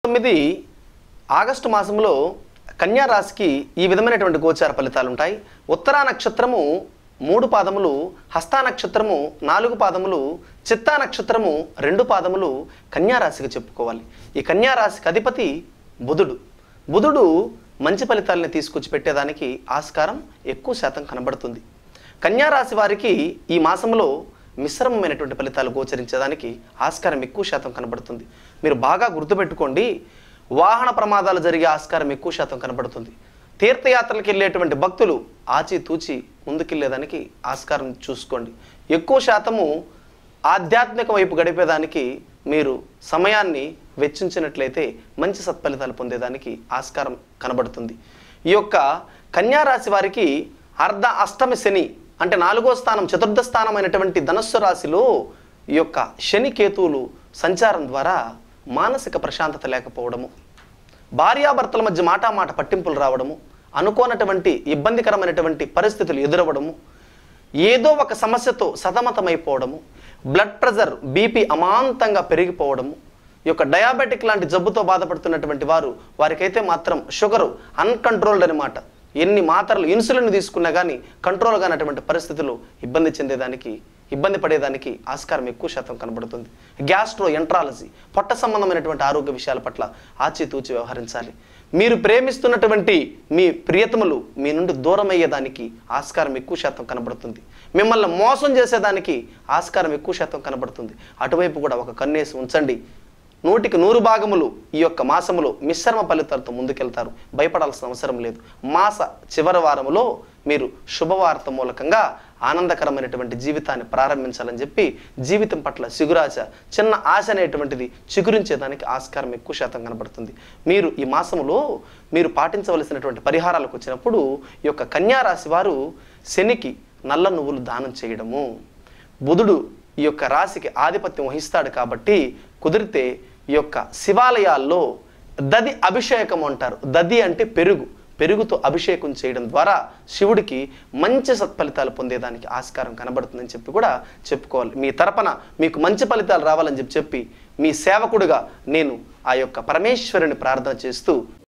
తొమ్మిది ఆగస్టు మాసంలో కన్యా రాశికి ఈ విధమైనటువంటి గోచార ఫలితాలు ఉంటాయి ఉత్తరా నక్షత్రము మూడు పాదములు హస్తా నక్షత్రము నాలుగు పాదములు చిత్తా నక్షత్రము రెండు పాదములు కన్యా రాశికి చెప్పుకోవాలి ఈ కన్యా రాశికి అధిపతి బుధుడు బుధుడు మంచి ఫలితాలని తీసుకొచ్చి పెట్టేదానికి ఆస్కారం ఎక్కువ శాతం కనబడుతుంది కన్యా రాశి వారికి ఈ మాసంలో మిశ్రమమైనటువంటి ఫలితాలు గోచరించేదానికి ఆస్కారం ఎక్కువ శాతం కనబడుతుంది మీరు బాగా గుర్తుపెట్టుకోండి వాహన ప్రమాదాలు జరిగే ఆస్కారం ఎక్కువ శాతం కనబడుతుంది తీర్థయాత్రలకు వెళ్ళేటువంటి భక్తులు ఆచితూచి ముందుకెళ్ళేదానికి ఆస్కారం చూసుకోండి ఎక్కువ శాతము ఆధ్యాత్మిక వైపు గడిపేదానికి మీరు సమయాన్ని వెచ్చించినట్లయితే మంచి సత్ఫలితాలు పొందేదానికి ఆస్కారం కనబడుతుంది ఈ యొక్క కన్యా రాశి వారికి అర్ధ అష్టమి శని అంటే నాలుగో స్థానం చతుర్థ స్థానం అయినటువంటి ధనస్సు రాశిలో ఈ యొక్క శని కేతువులు సంచారం ద్వారా మానసిక ప్రశాంతత లేకపోవడము భార్యాభర్తల మధ్య మాటామాట పట్టింపులు రావడము అనుకోనటువంటి ఇబ్బందికరమైనటువంటి పరిస్థితులు ఎదురవ్వడము ఏదో ఒక సమస్యతో సతమతమైపోవడము బ్లడ్ ప్రెషర్ బీపీ అమాంతంగా పెరిగిపోవడము ఈ యొక్క డయాబెటిక్ లాంటి జబ్బుతో బాధపడుతున్నటువంటి వారు వారికైతే మాత్రం షుగరు అన్కంట్రోల్డ్ అనమాట ఎన్ని మాత్రలు ఇన్సులిన్ తీసుకున్నా కానీ కంట్రోల్ కానటువంటి పరిస్థితులు ఇబ్బంది చెందేదానికి ఇబ్బంది పడేదానికి ఆస్కారం ఎక్కువ శాతం కనబడుతుంది గ్యాస్ట్రో ఎంట్రాలజీ పొట్ట సంబంధమైనటువంటి ఆరోగ్య విషయాల పట్ల ఆచితూచి వ్యవహరించాలి మీరు ప్రేమిస్తున్నటువంటి మీ ప్రియతములు మీ నుండి దూరం అయ్యేదానికి ఆస్కారం ఎక్కువ శాతం కనబడుతుంది మిమ్మల్ని మోసం చేసేదానికి ఆస్కారం ఎక్కువ శాతం కనబడుతుంది అటువైపు కూడా ఒక కన్నేసి ఉంచండి నూటికి నూరు భాగములు ఈ యొక్క మాసములో మిశ్రమ ఫలితాలతో ముందుకెళ్తారు భయపడాల్సిన అవసరం లేదు మాస చివరి వారములో మీరు శుభవార్త మూలకంగా ఆనందకరమైనటువంటి జీవితాన్ని ప్రారంభించాలని చెప్పి జీవితం పట్ల సిగురాశ చిన్న ఆశ అనేటువంటిది చిగురించేదానికి ఆస్కారం ఎక్కువ శాతం కనబడుతుంది మీరు ఈ మాసములో మీరు పాటించవలసినటువంటి పరిహారాలకు వచ్చినప్పుడు ఈ యొక్క కన్యా రాశి వారు శనికి నల్ల నువ్వులు దానం చేయడము బుధుడు ఈ యొక్క రాశికి ఆధిపత్యం వహిస్తాడు కాబట్టి కుదిరితే ఈ యొక్క శివాలయాల్లో దది అభిషేకం అంటారు దది అంటే పెరుగు పెరుగుతో అభిషేకం చేయడం ద్వారా శివుడికి మంచి సత్ఫలితాలు పొందేదానికి ఆస్కారం కనబడుతుందని చెప్పి కూడా చెప్పుకోవాలి మీ తరపున మీకు మంచి ఫలితాలు రావాలని చెప్పి చెప్పి మీ సేవకుడిగా నేను ఆ యొక్క పరమేశ్వరుని ప్రార్థన చేస్తూ